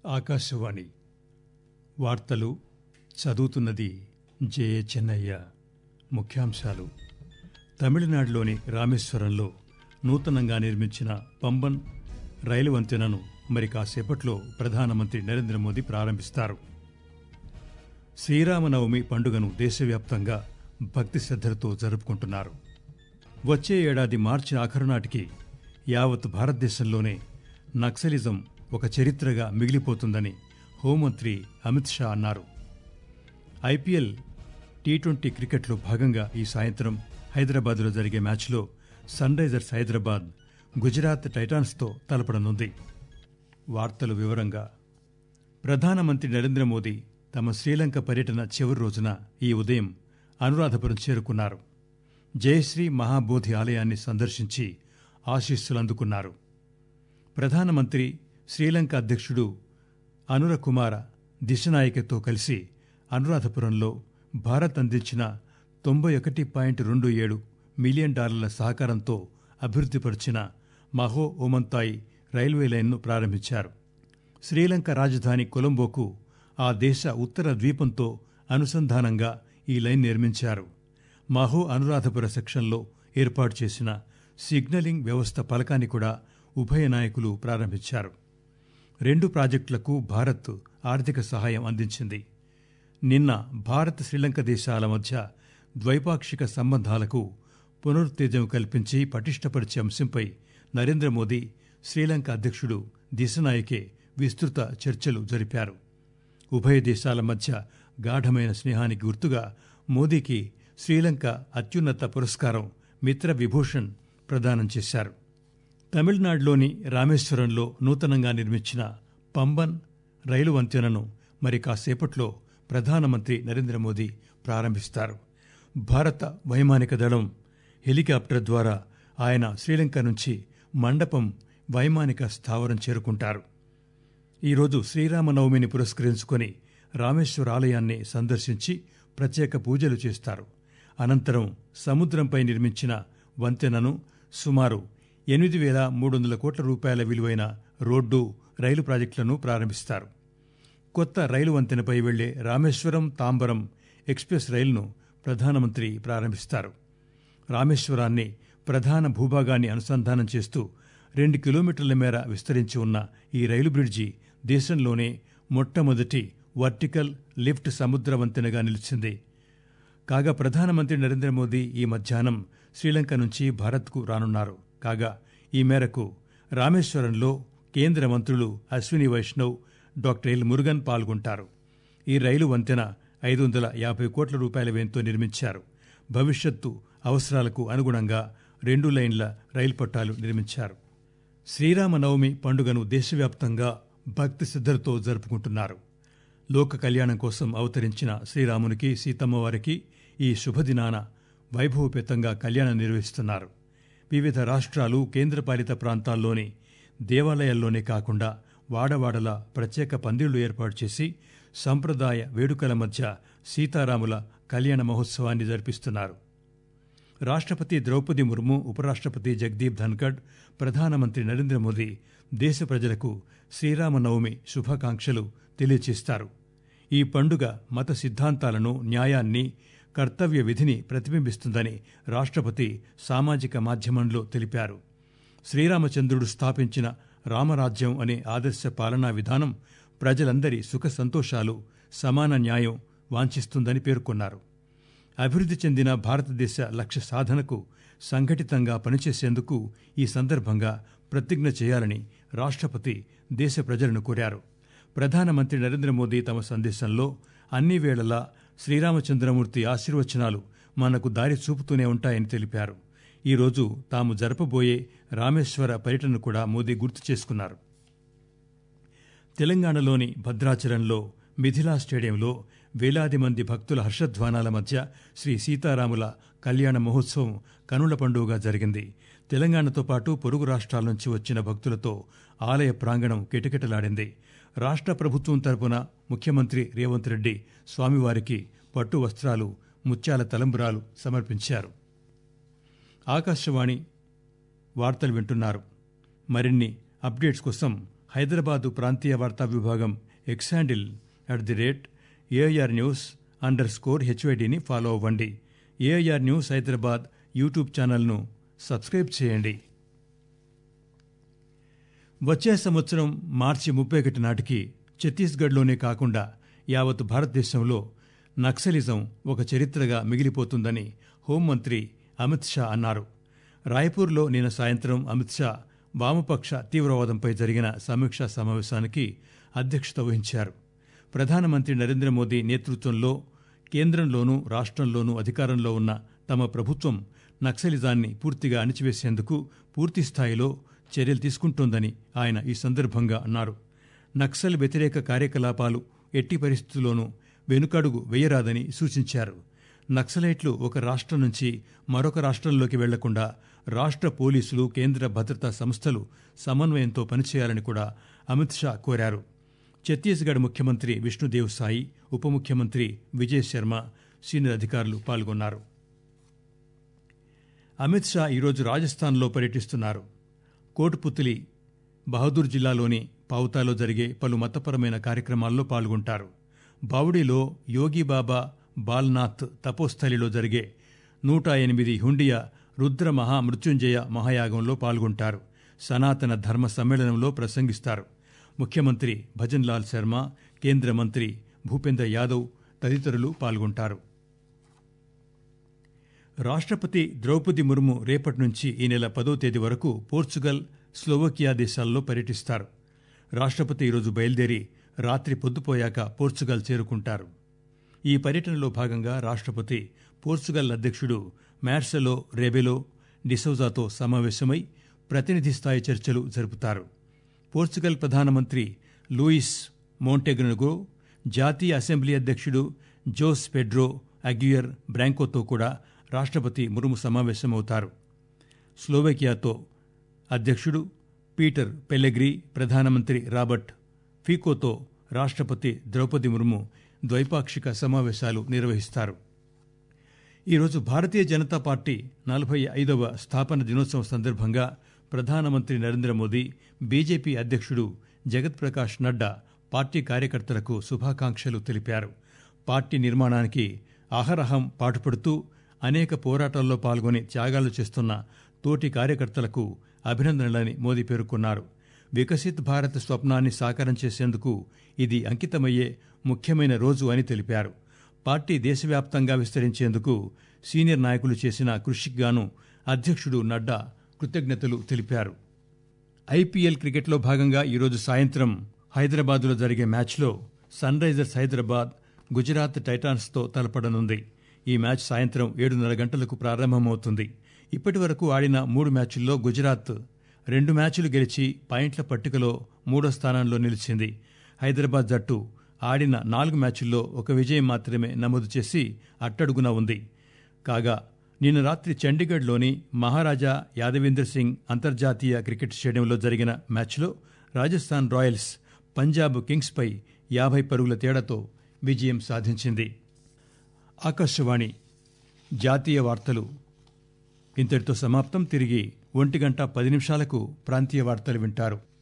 ఆకాశవాణి వార్తలు చదువుతున్నది జే చెన్నయ్య ముఖ్యాంశాలు తమిళనాడులోని రామేశ్వరంలో నూతనంగా నిర్మించిన పంబన్ రైలు వంతెనను మరి కాసేపట్లో ప్రధానమంత్రి నరేంద్ర మోదీ ప్రారంభిస్తారు శ్రీరామనవమి పండుగను దేశవ్యాప్తంగా భక్తి శ్రద్దలతో జరుపుకుంటున్నారు వచ్చే ఏడాది మార్చి ఆఖరు నాటికి యావత్ భారతదేశంలోనే నక్సలిజం ఒక చరిత్రగా మిగిలిపోతుందని హోంమంత్రి అమిత్ షా అన్నారు ఐపీఎల్ టీ ట్వంటీ క్రికెట్లో భాగంగా ఈ సాయంత్రం హైదరాబాద్లో జరిగే మ్యాచ్లో సన్ రైజర్స్ హైదరాబాద్ గుజరాత్ టైటాన్స్తో తలపడనుంది వార్తలు వివరంగా ప్రధానమంత్రి నరేంద్ర మోదీ తమ శ్రీలంక పర్యటన చివరి రోజున ఈ ఉదయం అనురాధపురం చేరుకున్నారు జయశ్రీ మహాబోధి ఆలయాన్ని సందర్శించి ఆశీస్సులు అందుకున్నారు ప్రధానమంత్రి శ్రీలంక అధ్యక్షుడు అనుర కుమార దిశనాయకతో కలిసి అనురాధపురంలో భారత్ అందించిన తొంభై ఒకటి పాయింట్ రెండు ఏడు మిలియన్ డాలర్ల సహకారంతో అభివృద్ధిపరిచిన మహో ఓమంతాయి రైల్వే లైన్ను ప్రారంభించారు శ్రీలంక రాజధాని కొలంబోకు ఆ దేశ ఉత్తర ద్వీపంతో అనుసంధానంగా ఈ లైన్ నిర్మించారు మహో అనురాధపుర సెక్షన్లో ఏర్పాటు చేసిన సిగ్నలింగ్ వ్యవస్థ పలకాన్ని కూడా ఉభయ నాయకులు ప్రారంభించారు రెండు ప్రాజెక్టులకు భారత్ ఆర్థిక సహాయం అందించింది నిన్న భారత్ శ్రీలంక దేశాల మధ్య ద్వైపాక్షిక సంబంధాలకు పునరుత్తేజం కల్పించి పటిష్టపరిచే అంశంపై నరేంద్ర మోదీ శ్రీలంక అధ్యక్షుడు దిశనాయకే విస్తృత చర్చలు జరిపారు ఉభయ దేశాల మధ్య గాఢమైన స్నేహానికి గుర్తుగా మోదీకి శ్రీలంక అత్యున్నత పురస్కారం మిత్ర విభూషణ్ ప్రదానం చేశారు తమిళనాడులోని రామేశ్వరంలో నూతనంగా నిర్మించిన పంబన్ రైలు వంతెనను మరి కాసేపట్లో ప్రధానమంత్రి నరేంద్ర మోదీ ప్రారంభిస్తారు భారత వైమానిక దళం హెలికాప్టర్ ద్వారా ఆయన శ్రీలంక నుంచి మండపం వైమానిక స్థావరం చేరుకుంటారు ఈరోజు శ్రీరామనవమిని పురస్కరించుకొని రామేశ్వర ఆలయాన్ని సందర్శించి ప్రత్యేక పూజలు చేస్తారు అనంతరం సముద్రంపై నిర్మించిన వంతెనను సుమారు ఎనిమిది వేల మూడు వందల కోట్ల రూపాయల విలువైన రోడ్డు రైలు ప్రాజెక్టులను ప్రారంభిస్తారు కొత్త రైలు వంతెనపై వెళ్లే రామేశ్వరం తాంబరం ఎక్స్ప్రెస్ రైలును ప్రధానమంత్రి ప్రారంభిస్తారు రామేశ్వరాన్ని ప్రధాన భూభాగాన్ని అనుసంధానం చేస్తూ రెండు కిలోమీటర్ల మేర విస్తరించి ఉన్న ఈ రైలు బ్రిడ్జి దేశంలోనే మొట్టమొదటి వర్టికల్ లిఫ్ట్ సముద్ర వంతెనగా నిలిచింది కాగా ప్రధానమంత్రి నరేంద్ర మోదీ ఈ మధ్యాహ్నం శ్రీలంక నుంచి భారత్కు రానున్నారు కాగా ఈ మేరకు రామేశ్వరంలో కేంద్ర మంత్రులు అశ్విని వైష్ణవ్ డాక్టర్ ఎల్ మురుగన్ పాల్గొంటారు ఈ రైలు వంతెన ఐదు వందల యాభై కోట్ల రూపాయల వ్యయంతో నిర్మించారు భవిష్యత్తు అవసరాలకు అనుగుణంగా రెండు లైన్ల రైలు పట్టాలు నిర్మించారు శ్రీరామనవమి పండుగను దేశవ్యాప్తంగా భక్తి శ్రద్దలతో జరుపుకుంటున్నారు లోక కళ్యాణం కోసం అవతరించిన శ్రీరామునికి సీతమ్మవారికి ఈ శుభదినాన వైభవపేతంగా కళ్యాణం నిర్వహిస్తున్నారు వివిధ రాష్ట్రాలు కేంద్రపాలిత ప్రాంతాల్లోని దేవాలయాల్లోనే కాకుండా వాడవాడల ప్రత్యేక పందిళ్లు ఏర్పాటు చేసి సంప్రదాయ వేడుకల మధ్య సీతారాముల కళ్యాణ మహోత్సవాన్ని జరిపిస్తున్నారు రాష్ట్రపతి ద్రౌపది ముర్ము ఉపరాష్ట్రపతి జగదీప్ ధన్కడ్ ప్రధానమంత్రి నరేంద్ర మోదీ దేశ ప్రజలకు శ్రీరామనవమి శుభాకాంక్షలు తెలియచేస్తారు ఈ పండుగ మత సిద్ధాంతాలను న్యాయాన్ని కర్తవ్య విధిని ప్రతిబింబిస్తుందని రాష్ట్రపతి సామాజిక మాధ్యమంలో తెలిపారు శ్రీరామచంద్రుడు స్థాపించిన రామరాజ్యం అనే ఆదర్శ పాలనా విధానం ప్రజలందరి సుఖ సంతోషాలు సమాన న్యాయం వాంఛిస్తుందని పేర్కొన్నారు అభివృద్ధి చెందిన భారతదేశ లక్ష్య సాధనకు సంఘటితంగా పనిచేసేందుకు ఈ సందర్భంగా ప్రతిజ్ఞ చేయాలని రాష్ట్రపతి దేశ ప్రజలను కోరారు ప్రధానమంత్రి నరేంద్ర మోదీ తమ సందేశంలో అన్ని వేళలా శ్రీరామచంద్రమూర్తి ఆశీర్వచనాలు మనకు దారి చూపుతూనే ఉంటాయని తెలిపారు ఈరోజు తాము జరపబోయే రామేశ్వర పర్యటనను కూడా మోదీ గుర్తు చేసుకున్నారు తెలంగాణలోని భద్రాచలంలో మిథిలా స్టేడియంలో వేలాది మంది భక్తుల హర్షధ్వానాల మధ్య శ్రీ సీతారాముల కళ్యాణ మహోత్సవం కనుల పండుగగా జరిగింది తెలంగాణతో పాటు పొరుగు రాష్ట్రాల నుంచి వచ్చిన భక్తులతో ఆలయ ప్రాంగణం కిటకిటలాడింది రాష్ట్ర ప్రభుత్వం తరపున ముఖ్యమంత్రి రేవంత్ రెడ్డి స్వామివారికి పట్టు వస్త్రాలు ముత్యాల తలంబరాలు సమర్పించారు ఆకాశవాణి వార్తలు వింటున్నారు మరిన్ని అప్డేట్స్ కోసం హైదరాబాదు ప్రాంతీయ వార్తా విభాగం X handle at the rate AIR news underscore హెచ్వైడిని ఫాలో అవ్వండి ఏఐఆర్ న్యూస్ హైదరాబాద్ యూట్యూబ్ ఛానల్ను సబ్స్క్రైబ్ చేయండి వచ్చే సంవత్సరం మార్చి ముప్పై ఒకటి నాటికి ఛత్తీస్గఢ్లోనే కాకుండా యావత్ భారతదేశంలో నక్సలిజం ఒక చరిత్రగా మిగిలిపోతుందని హోంమంత్రి అమిత్ షా అన్నారు రాయ్పూర్లో నిన్న సాయంత్రం అమిత్ షా వామపక్ష తీవ్రవాదంపై జరిగిన సమీక్షా సమావేశానికి అధ్యక్షత వహించారు ప్రధానమంత్రి నరేంద్ర మోదీ నేతృత్వంలో కేంద్రంలోనూ రాష్ట్రంలోనూ అధికారంలో ఉన్న తమ ప్రభుత్వం నక్సలిజాన్ని పూర్తిగా అణిచివేసేందుకు పూర్తి స్థాయిలో చర్యలు తీసుకుంటోందని ఆయన ఈ సందర్భంగా అన్నారు నక్సల్ వ్యతిరేక కార్యకలాపాలు ఎట్టి పరిస్థితుల్లోనూ వెనుకడుగు వేయరాదని సూచించారు నక్సలైట్లు ఒక రాష్ట్రం నుంచి మరొక రాష్ట్రంలోకి వెళ్లకుండా రాష్ట్ర పోలీసులు కేంద్ర భద్రతా సంస్థలు సమన్వయంతో పనిచేయాలని కూడా అమిత్ షా కోరారు ఛత్తీస్గఢ్ ముఖ్యమంత్రి విష్ణుదేవ్ సాయి ఉప ముఖ్యమంత్రి విజయ్ శర్మ సీనియర్ అధికారులు పాల్గొన్నారు అమిత్ షా ఈరోజు రాజస్థాన్లో పర్యటిస్తున్నారు కోటుపుత్లి బహదూర్ జిల్లాలోని పావుతాలో జరిగే పలు మతపరమైన కార్యక్రమాల్లో పాల్గొంటారు బావుడిలో యోగిబాబా బాల్నాథ్ తపోస్థలిలో జరిగే నూట ఎనిమిది హుండియా రుద్ర మహా మృత్యుంజయ మహాయాగంలో పాల్గొంటారు సనాతన ధర్మ సమ్మేళనంలో ప్రసంగిస్తారు ముఖ్యమంత్రి భజన్ లాల్ శర్మ కేంద్ర మంత్రి భూపేంద్ర యాదవ్ తదితరులు పాల్గొంటారు రాష్ట్రపతి ద్రౌపది ముర్ము రేపటి నుంచి ఈ నెల పదో తేదీ వరకు పోర్చుగల్ స్లోవకియా దేశాల్లో పర్యటిస్తారు రాష్ట్రపతి ఈరోజు బయలుదేరి రాత్రి పొద్దుపోయాక పోర్చుగల్ చేరుకుంటారు ఈ పర్యటనలో భాగంగా రాష్ట్రపతి పోర్చుగల్ అధ్యక్షుడు మ్యార్సెలో రెబెలో డిసౌజాతో సమావేశమై ప్రతినిధి స్థాయి చర్చలు జరుపుతారు పోర్చుగల్ ప్రధానమంత్రి లూయిస్ మోంటెగ్నగో జాతీయ అసెంబ్లీ అధ్యక్షుడు జోస్ పెడ్రో అగ్యుయర్ బ్రాంకోతో కూడా రాష్ట్రపతి మురుము సమావేశమవుతారు స్లోవేకియాతో అధ్యక్షుడు పీటర్ పెల్లెగ్రీ ప్రధానమంత్రి రాబర్ట్ ఫీకోతో రాష్ట్రపతి ద్రౌపది ముర్ము ద్వైపాక్షిక సమావేశాలు నిర్వహిస్తారు ఈరోజు భారతీయ జనతా పార్టీ నలభై ఐదవ స్థాపన దినోత్సవం సందర్భంగా ప్రధానమంత్రి నరేంద్ర మోదీ బీజేపీ అధ్యక్షుడు జగత్ ప్రకాష్ నడ్డా పార్టీ కార్యకర్తలకు శుభాకాంక్షలు తెలిపారు పార్టీ నిర్మాణానికి అహరహం పాటుపడుతూ అనేక పోరాటాల్లో పాల్గొని త్యాగాలు చేస్తున్న తోటి కార్యకర్తలకు అభినందనలని మోదీ పేర్కొన్నారు వికసిత్ భారత్ స్వప్నాన్ని సాకారం చేసేందుకు ఇది అంకితమయ్యే ముఖ్యమైన రోజు అని తెలిపారు పార్టీ దేశవ్యాప్తంగా విస్తరించేందుకు సీనియర్ నాయకులు చేసిన కృషికి గాను అధ్యక్షుడు నడ్డా కృతజ్ఞతలు తెలిపారు ఐపీఎల్ క్రికెట్లో భాగంగా ఈరోజు సాయంత్రం హైదరాబాద్లో జరిగే మ్యాచ్లో సన్ రైజర్స్ హైదరాబాద్ గుజరాత్ టైటాన్స్తో తలపడనుంది ఈ మ్యాచ్ సాయంత్రం ఏడున్నర గంటలకు ప్రారంభమవుతుంది ఇప్పటి వరకు ఆడిన మూడు మ్యాచ్ల్లో గుజరాత్ రెండు మ్యాచ్లు గెలిచి పాయింట్ల పట్టికలో మూడో స్థానంలో నిలిచింది హైదరాబాద్ జట్టు ఆడిన నాలుగు మ్యాచ్ల్లో ఒక విజయం మాత్రమే నమోదు చేసి అట్టడుగున ఉంది కాగా నిన్న రాత్రి చండీగఢ్లోని మహారాజా యాదవీందర్ సింగ్ అంతర్జాతీయ క్రికెట్ స్టేడియంలో జరిగిన మ్యాచ్లో రాజస్థాన్ రాయల్స్ పంజాబ్ కింగ్స్పై యాభై పరుగుల తేడాతో విజయం సాధించింది ఆకాశవాణి జాతీయ వార్తలు ఇంతటితో సమాప్తం తిరిగి ఒంటి గంట పది నిమిషాలకు ప్రాంతీయ వార్తలు వింటారు